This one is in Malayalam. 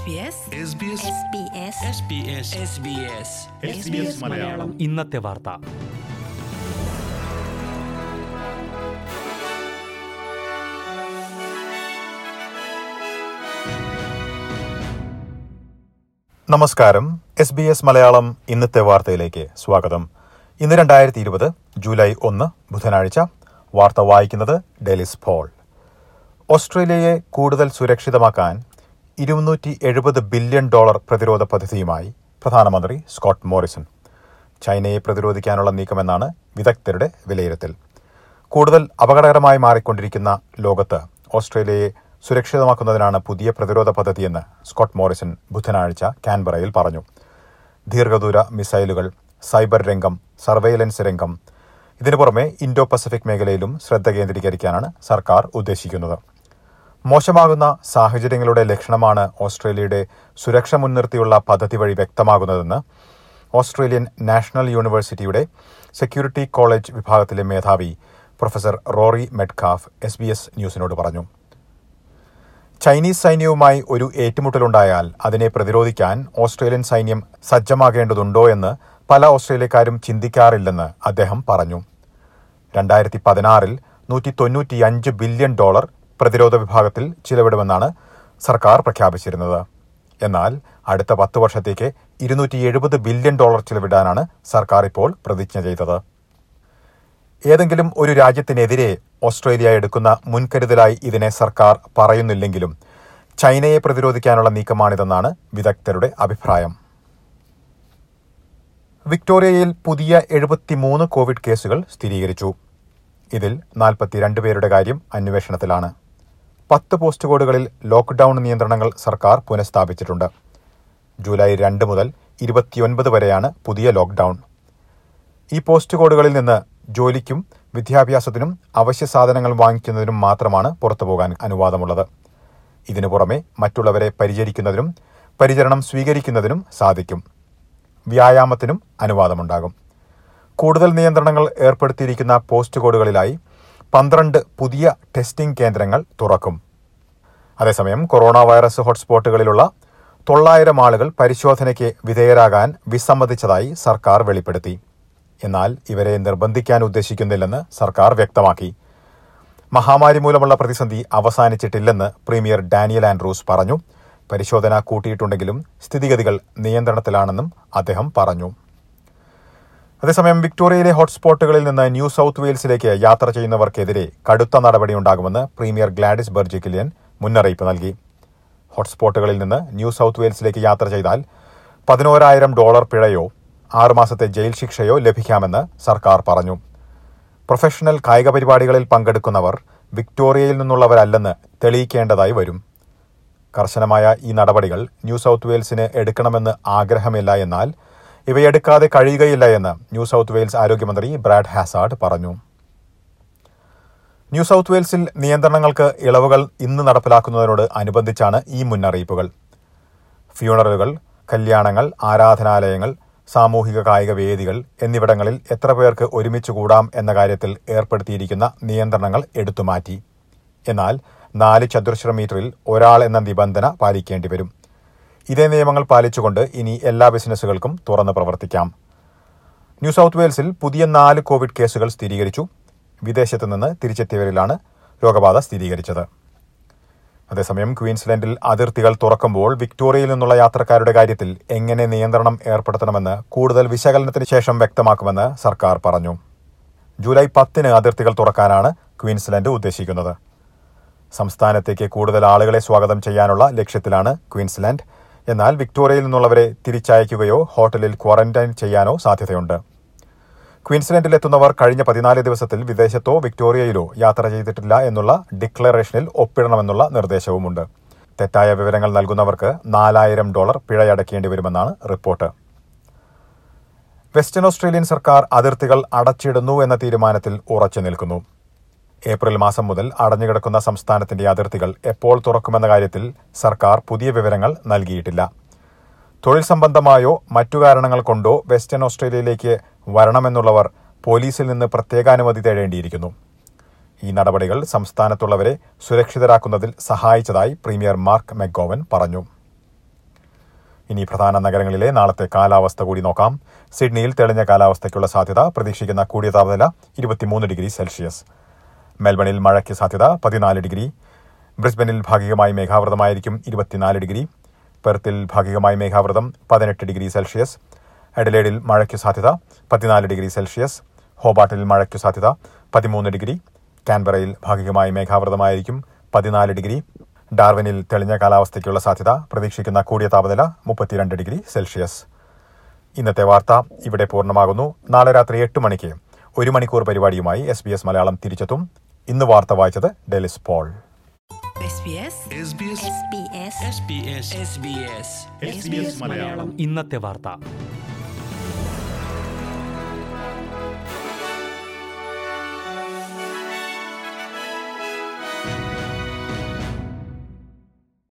SBS SBS SBS മലയാളം ഇന്നത്തെ വാർത്ത നമസ്കാരം എസ് ബി എസ് മലയാളം ഇന്നത്തെ വാർത്തയിലേക്ക് സ്വാഗതം ഇന്ന് രണ്ടായിരത്തി ഇരുപത് ജൂലൈ ഒന്ന് ബുധനാഴ്ച വാർത്ത വായിക്കുന്നത് ഡെലിസ് പോൾ ഓസ്ട്രേലിയയെ കൂടുതൽ സുരക്ഷിതമാക്കാൻ ഇരുന്നൂറ്റി എഴുപത് ബില്യൺ ഡോളർ പ്രതിരോധ പദ്ധതിയുമായി പ്രധാനമന്ത്രി സ്കോട്ട് മോറിസൺ ചൈനയെ പ്രതിരോധിക്കാനുള്ള നീക്കമെന്നാണ് വിദഗ്ധരുടെ വിലയിരുത്തൽ കൂടുതൽ അപകടകരമായി മാറിക്കൊണ്ടിരിക്കുന്ന ലോകത്ത് ഓസ്ട്രേലിയയെ സുരക്ഷിതമാക്കുന്നതിനാണ് പുതിയ പ്രതിരോധ പദ്ധതിയെന്ന് സ്കോട്ട് മോറിസൺ ബുധനാഴ്ച കാൻബറയിൽ പറഞ്ഞു ദീർഘദൂര മിസൈലുകൾ സൈബർ രംഗം സർവൈലൻസ് രംഗം ഇതിനു പുറമെ ഇൻഡോ പസഫിക് മേഖലയിലും ശ്രദ്ധ കേന്ദ്രീകരിക്കാനാണ് സർക്കാർ ഉദ്ദേശിക്കുന്നത് മോശമാകുന്ന സാഹചര്യങ്ങളുടെ ലക്ഷണമാണ് ഓസ്ട്രേലിയയുടെ സുരക്ഷ മുൻനിർത്തിയുള്ള പദ്ധതി വഴി വ്യക്തമാകുന്നതെന്ന് ഓസ്ട്രേലിയൻ നാഷണൽ യൂണിവേഴ്സിറ്റിയുടെ സെക്യൂരിറ്റി കോളേജ് വിഭാഗത്തിലെ മേധാവി professor Rory Medcalf S B S ന്യൂസിനോട് പറഞ്ഞു ചൈനീസ് സൈന്യവുമായി ഒരു ഏറ്റുമുട്ടലുണ്ടായാൽ അതിനെ പ്രതിരോധിക്കാൻ ഓസ്ട്രേലിയൻ സൈന്യം സജ്ജമാകേണ്ടതുണ്ടോ എന്ന് പല ഓസ്ട്രേലിയക്കാരും ചിന്തിക്കാറില്ലെന്ന് അദ്ദേഹം പറഞ്ഞു രണ്ടായിരത്തി പതിനാറിൽ നൂറ്റി തൊണ്ണൂറ്റിയഞ്ച് ബില്യൺ ഡോളർ പ്രതിരോധ വിഭാഗത്തിൽ ചിലവിടുമെന്നാണ് സർക്കാർ പ്രഖ്യാപിച്ചിരുന്നത് എന്നാൽ അടുത്ത പത്ത് വർഷത്തേക്ക് ഇരുന്നൂറ്റി എഴുപത് ബില്യൺ ഡോളർ ചിലവിടാനാണ് സർക്കാർ ഇപ്പോൾ പ്രതിജ്ഞ ചെയ്തത് ഏതെങ്കിലും ഒരു രാജ്യത്തിനെതിരെ ഓസ്ട്രേലിയ എടുക്കുന്ന മുൻകരുതലായി ഇതിനെ സർക്കാർ പറയുന്നില്ലെങ്കിലും ചൈനയെ പ്രതിരോധിക്കാനുള്ള നീക്കമാണിതെന്നാണ് വിദഗ്ധരുടെ അഭിപ്രായം വിക്ടോറിയയിൽ പുതിയ എഴുപത്തിമൂന്ന് കോവിഡ് കേസുകൾ സ്ഥിരീകരിച്ചു ഇതിൽ നാൽപ്പത്തിരണ്ട് പേരുടെ കാര്യം അന്വേഷണത്തിലാണ് പത്ത് പോസ്റ്റ് കോഡുകളിൽ ലോക്ക്ഡൌൺ നിയന്ത്രണങ്ങൾ സർക്കാർ പുനഃസ്ഥാപിച്ചിട്ടുണ്ട് ജൂലൈ രണ്ട് മുതൽ ഇരുപത്തിയൊൻപത് വരെയാണ് പുതിയ ലോക്ക്ഡൌൺ ഈ പോസ്റ്റ് കോഡുകളിൽ നിന്ന് ജോലിക്കും വിദ്യാഭ്യാസത്തിനും അവശ്യ സാധനങ്ങൾ വാങ്ങിക്കുന്നതിനും മാത്രമാണ് പുറത്തുപോകാൻ അനുവാദമുള്ളത് ഇതിനു പുറമെ മറ്റുള്ളവരെ പരിചരിക്കുന്നതിനും പരിചരണം സ്വീകരിക്കുന്നതിനും സാധിക്കും വ്യായാമത്തിനും അനുവാദമുണ്ടാകും കൂടുതൽ നിയന്ത്രണങ്ങൾ ഏർപ്പെടുത്തിയിരിക്കുന്ന പോസ്റ്റ് കോഡുകളിലായി പന്ത്രണ്ട് പുതിയ ടെസ്റ്റിംഗ് കേന്ദ്രങ്ങൾ തുറക്കും അതേസമയം കൊറോണ വൈറസ് ഹോട്ട്സ്പോട്ടുകളിലുള്ള തൊള്ളായിരം ആളുകൾ പരിശോധനയ്ക്ക് വിധേയരാകാൻ വിസമ്മതിച്ചതായി സർക്കാർ വെളിപ്പെടുത്തി എന്നാൽ ഇവരെ നിർബന്ധിക്കാൻ ഉദ്ദേശിക്കുന്നില്ലെന്ന് സർക്കാർ വ്യക്തമാക്കി മഹാമാരി മൂലമുള്ള പ്രതിസന്ധി അവസാനിച്ചിട്ടില്ലെന്ന് പ്രീമിയർ ഡാനിയൽ ആൻഡ്രൂസ് പറഞ്ഞു പരിശോധന കൂട്ടിയിട്ടുണ്ടെങ്കിലും സ്ഥിതിഗതികൾ നിയന്ത്രണത്തിലാണെന്നും അദ്ദേഹം പറഞ്ഞു അതേസമയം വിക്ടോറിയയിലെ ഹോട്ട്സ്പോട്ടുകളിൽ നിന്ന് ന്യൂ സൌത്ത് വെയിൽസിലേക്ക് യാത്ര ചെയ്യുന്നവർക്കെതിരെ കടുത്ത നടപടിയുണ്ടാകുമെന്ന് പ്രീമിയർ ഗ്ലാഡിസ് ബെർജിക്കിലിയൻ മുന്നറിയിപ്പ് നൽകി ഹോട്ട്സ്പോട്ടുകളിൽ നിന്ന് ന്യൂ സൌത്ത് വെയിൽസിലേക്ക് യാത്ര ചെയ്താൽ പതിനോരായിരം ഡോളർ പിഴയോ ആറുമാസത്തെ ജയിൽ ശിക്ഷയോ ലഭിക്കാമെന്ന് സർക്കാർ പറഞ്ഞു പ്രൊഫഷണൽ കായിക പരിപാടികളിൽ പങ്കെടുക്കുന്നവർ വിക്ടോറിയയിൽ നിന്നുള്ളവരല്ലെന്ന് തെളിയിക്കേണ്ടതായി വരും കർശനമായ ഈ നടപടികൾ ന്യൂ സൌത്ത് വെയിൽസിന് എടുക്കണമെന്ന് ആഗ്രഹമില്ല എന്നാൽ ഇവയെടുക്കാതെ കഴിയുകയില്ല എന്ന് ന്യൂ സൌത്ത് വെയിൽസ് ആരോഗ്യമന്ത്രി ബ്രാഡ് ഹാസാർഡ് പറഞ്ഞു ന്യൂ സൌത്ത് വെയിൽസിൽ നിയന്ത്രണങ്ങൾക്ക് ഇളവുകൾ ഇന്ന് നടപ്പിലാക്കുന്നതിനോട് അനുബന്ധിച്ചാണ് ഈ മുന്നറിയിപ്പുകൾ ഫ്യൂണറലുകൾ കല്യാണങ്ങൾ ആരാധനാലയങ്ങൾ സാമൂഹിക കായിക വേദികൾ എന്നിവിടങ്ങളിൽ എത്ര പേർക്ക് ഒരുമിച്ച് കൂടാം എന്ന കാര്യത്തിൽ ഏർപ്പെടുത്തിയിരിക്കുന്ന നിയന്ത്രണങ്ങൾ എടുത്തുമാറ്റി എന്നാൽ നാല് ചതുരശ്ര മീറ്ററിൽ ഒരാൾ എന്ന നിബന്ധന പാലിക്കേണ്ടി വരും ഇതേ നിയമങ്ങൾ പാലിച്ചുകൊണ്ട് ഇനി എല്ലാ ബിസിനസ്സുകൾക്കും തുറന്ന് പ്രവർത്തിക്കാം ന്യൂ സൌത്ത് വെയിൽസിൽ പുതിയ നാല് കോവിഡ് കേസുകൾ സ്ഥിരീകരിച്ചു വിദേശത്ത് നിന്ന് തിരിച്ചെത്തിയവരിലാണ് രോഗബാധ സ്ഥിരീകരിച്ചത് അതേസമയം ക്വീൻസ്ലൻഡിൽ അതിർത്തികൾ തുറക്കുമ്പോൾ വിക്ടോറിയയിൽ നിന്നുള്ള യാത്രക്കാരുടെ കാര്യത്തിൽ എങ്ങനെ നിയന്ത്രണം ഏർപ്പെടുത്തണമെന്ന് കൂടുതൽ വിശകലനത്തിന് ശേഷം വ്യക്തമാക്കുമെന്ന് സർക്കാർ പറഞ്ഞു ജൂലൈ പത്തിന് അതിർത്തികൾ തുറക്കാനാണ് ക്വീൻസ്ലൻഡ് ഉദ്ദേശിക്കുന്നത് സംസ്ഥാനത്തേക്ക് കൂടുതൽ ആളുകളെ സ്വാഗതം ചെയ്യാനുള്ള ലക്ഷ്യത്തിലാണ് ക്വീൻസ്ലാൻഡ് എന്നാൽ വിക്ടോറിയയിൽ നിന്നുള്ളവരെ തിരിച്ചയക്കുകയോ ഹോട്ടലിൽ ക്വാറന്റൈൻ ചെയ്യാനോ സാധ്യതയുണ്ട് ക്വീൻസ്ലാൻഡിലെത്തുന്നവർ കഴിഞ്ഞ പതിനാല് ദിവസത്തിൽ വിദേശത്തോ വിക്ടോറിയയിലോ യാത്ര ചെയ്തിട്ടില്ല എന്നുള്ള ഡിക്ലറേഷനിൽ ഒപ്പിടണമെന്നുള്ള നിർദ്ദേശവുമുണ്ട് തെറ്റായ വിവരങ്ങൾ നൽകുന്നവർക്ക് നാലായിരം ഡോളർ പിഴയടക്കേണ്ടി വരുമെന്നാണ് റിപ്പോർട്ട് വെസ്റ്റേൺ ഓസ്ട്രേലിയൻ സർക്കാർ അതിർത്തികൾ അടച്ചിടുന്നു എന്ന തീരുമാനത്തിൽ ഉറച്ചു നിൽക്കുന്നു ഏപ്രിൽ മാസം മുതൽ അടഞ്ഞുകിടക്കുന്ന സംസ്ഥാനത്തിന്റെ അതിർത്തികൾ എപ്പോൾ തുറക്കുമെന്ന കാര്യത്തിൽ സർക്കാർ പുതിയ വിവരങ്ങൾ നൽകിയിട്ടില്ല തൊഴിൽ സംബന്ധമായോ മറ്റു കാരണങ്ങൾ കൊണ്ടോ വെസ്റ്റേൺ ഓസ്ട്രേലിയയിലേക്ക് വരണമെന്നുള്ളവർ പോലീസിൽ നിന്ന് പ്രത്യേകാനുമതി തേടേണ്ടിയിരിക്കുന്നു ഈ നടപടികൾ സംസ്ഥാനത്തുള്ളവരെ സുരക്ഷിതരാക്കുന്നതിൽ സഹായിച്ചതായി പ്രീമിയർ മാർക്ക് മെഗോവൻ പറഞ്ഞു ഇനി പ്രധാന നഗരങ്ങളിലെ നാളത്തെ കാലാവസ്ഥ കൂടി നോക്കാം സിഡ്നിയിൽ തെളിഞ്ഞ കാലാവസ്ഥയ്ക്കുള്ള സാധ്യത പ്രതീക്ഷിക്കുന്ന കൂടിയ താപനില ഇരുപത്തിമൂന്ന് ഡിഗ്രി സെൽഷ്യസ് മെൽബണിൽ മഴയ്ക്ക് സാധ്യത പതിനാല് ഡിഗ്രി ബ്രിസ്ബനിൽ ഭാഗികമായി മേഘാവൃതമായിരിക്കും ഇരുപത്തിനാല് ഡിഗ്രി പെർത്തിൽ ഭാഗികമായി മേഘാവൃതം പതിനെട്ട് ഡിഗ്രി സെൽഷ്യസ് എഡലേഡിൽ മഴയ്ക്ക് സാധ്യത പതിനാല് ഡിഗ്രി സെൽഷ്യസ് ഹോബാട്ടിൽ മഴയ്ക്ക് സാധ്യത പതിമൂന്ന് ഡിഗ്രി കാൻബറയിൽ ഭാഗികമായി മേഘാവൃതമായിരിക്കും പതിനാല് ഡിഗ്രി ഡാർവിനിൽ തെളിഞ്ഞ കാലാവസ്ഥയ്ക്കുള്ള സാധ്യത പ്രതീക്ഷിക്കുന്ന കൂടിയ താപനില മുപ്പത്തിരണ്ട് ഡിഗ്രി സെൽഷ്യസ് ഇന്നത്തെ വാർത്ത ഇവിടെ പൂർണ്ണമാകുന്നു നാളെ രാത്രി എട്ട് മണിക്ക് ഒരു മണിക്കൂർ പരിപാടിയുമായി എസ് ബി എസ് മലയാളം തിരിച്ചെത്തും ഇന്ന് വാർത്ത വായിച്ചത് Delys Paul SBS SBS SBS SBS SBS SBS Malayalam ഇന്നത്തെ വാർത്ത